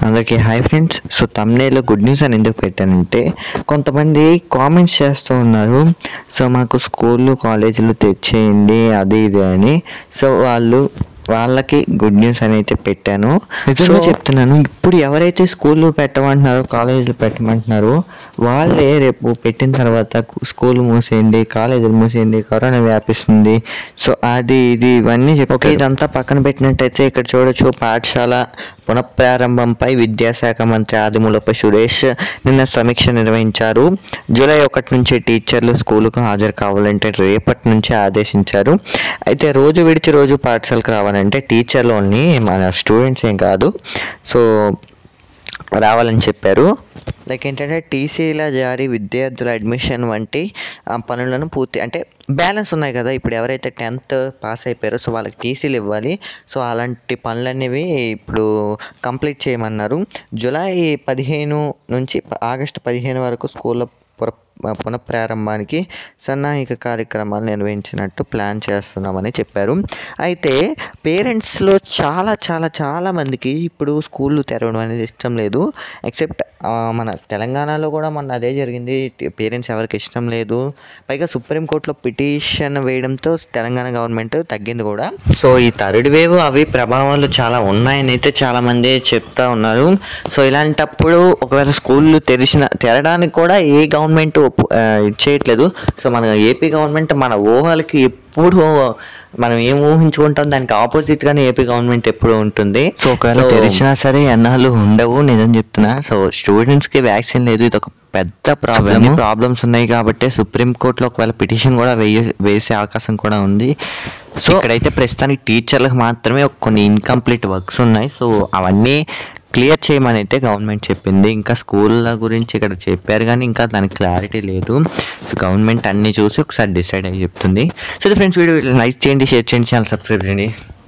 అందరికీ hi friends so తమ్నేలో good news అని ఎందుకు పెట్టానంటే కొంతమంది కామెంట్స్ చేస్తూ ఉన్నారు సో మాకు స్కూళ్ళు కాలేజీలు తెచ్చేయండి అది ఇది అని సో వాళ్ళు వాళ్ళకి గుడ్ న్యూస్ అని అయితే పెట్టాను నిజంగా చెప్తున్నాను ఇప్పుడు ఎవరైతే స్కూళ్ళు పెట్టమంటున్నారో కాలేజీలు పెట్టమంటున్నారో వాళ్ళే రేపు పెట్టిన తర్వాత స్కూల్ మూసేయండి కాలేజీలు మూసేయండి కరోనా వ్యాపిస్తుంది సో అది ఇది ఇవన్నీ చెప్పి ఓకే ఇదంతా పక్కన పెట్టినట్టయితే ఇక్కడ చూడొచ్చు పాఠశాల పునఃప్రారంభంపై విద్యాశాఖ మంత్రి ఆదిమూలపై సురేష్ నిన్న సమీక్ష నిర్వహించారు జూలై ఒకటి నుంచి టీచర్లు స్కూలుకు హాజరు కావాలంటే రేపటి నుంచే ఆదేశించారు అయితే రోజు విడిచి రోజు పాఠశాలకు రావాలంటే టీచర్లు ఓన్లీ మన స్టూడెంట్స్ ఏం కాదు సో రావాలని చెప్పారు లైక్ ఏంటంటే టీసీల జారీ విద్యార్థుల అడ్మిషన్ వంటి ఆ, పనులను పూర్తి అంటే బ్యాలెన్స్ ఉన్నాయి కదా ఇప్పుడు ఎవరైతే టెన్త్ పాస్ అయిపోయారో సో వాళ్ళకి టీసీలు ఇవ్వాలి సో అలాంటి పనులనేవి ఇప్పుడు కంప్లీట్ చేయమన్నారు జూలై పదిహేను నుంచి ప- ఆగస్టు పదిహేను వరకు స్కూల్లో పుర పునఃప్రారంభానికి సన్నాహిక కార్యక్రమాలు నిర్వహించినట్టు ప్లాన్ చేస్తున్నామని చెప్పారు అయితే పేరెంట్స్లో చాలా చాలా చాలా మందికి ఇప్పుడు స్కూళ్ళు తెరవడం అనేది ఇష్టం లేదు ఎక్సెప్ట్ మన తెలంగాణలో కూడా మొన్న అదే జరిగింది పేరెంట్స్ ఎవరికి ఇష్టం లేదు పైగా సుప్రీంకోర్టులో పిటిషన్ వేయడంతో తెలంగాణ గవర్నమెంట్ తగ్గింది కూడా సో ఈ థర్డ్ వేవ్ అవి ప్రభావాలు చాలా ఉన్నాయని అయితే చాలా మంది చెప్తా ఉన్నారు సో ఇలాంటప్పుడు ఒకవేళ స్కూళ్ళు తెరిచిన తెరడానికి కూడా ఏ గవర్నమెంట్ ఒప్పు- ఆ, ఇచ్చేయట్లేదు సో మన ఏపీ గవర్నమెంట్ మన ఊహలకి ఎప్పుడు మనం ఏం ఊహించుకుంటాం దానికి ఆపోజిట్ గానే ఏపీ గవర్నమెంట్ ఎప్పుడు ఉంటుంది సో ఒకవేళ తెరిచినా సరే ఎన్నాళ్ళు ఉండవు నిజం చెప్తున్నా సో స్టూడెంట్స్ కి వ్యాక్సిన్ లేదు ఇది ఒక పెద్ద ప్రాబ్లమ్ ప్రాబ్లమ్స్ ఉన్నాయి కాబట్టి సుప్రీం కోర్టులో ఒకవేళ పిటిషన్ కూడా వేయ వేసే అవకాశం కూడా ఉంది సో ఇక్కడైతే ప్రస్తుతానికి టీచర్లకు మాత్రమే ఒక కొన్ని ఇన్కంప్లీట్ వర్క్స్ ఉన్నాయి సో అవన్నీ క్లియర్ చేయమని అయితే గవర్నమెంట్ చెప్పింది ఇంకా స్కూళ్ళ గురించి ఇక్కడ చెప్పారు కానీ ఇంకా దానికి క్లారిటీ లేదు సో గవర్నమెంట్ అన్ని చూసి ఒకసారి డిసైడ్ అయ్యి చెప్తుంది సో ఫ్రెండ్స్ వీడియో లైక్ చేయండి షేర్ చేయండి ఛానల్ సబ్స్క్రైబ్ చేయండి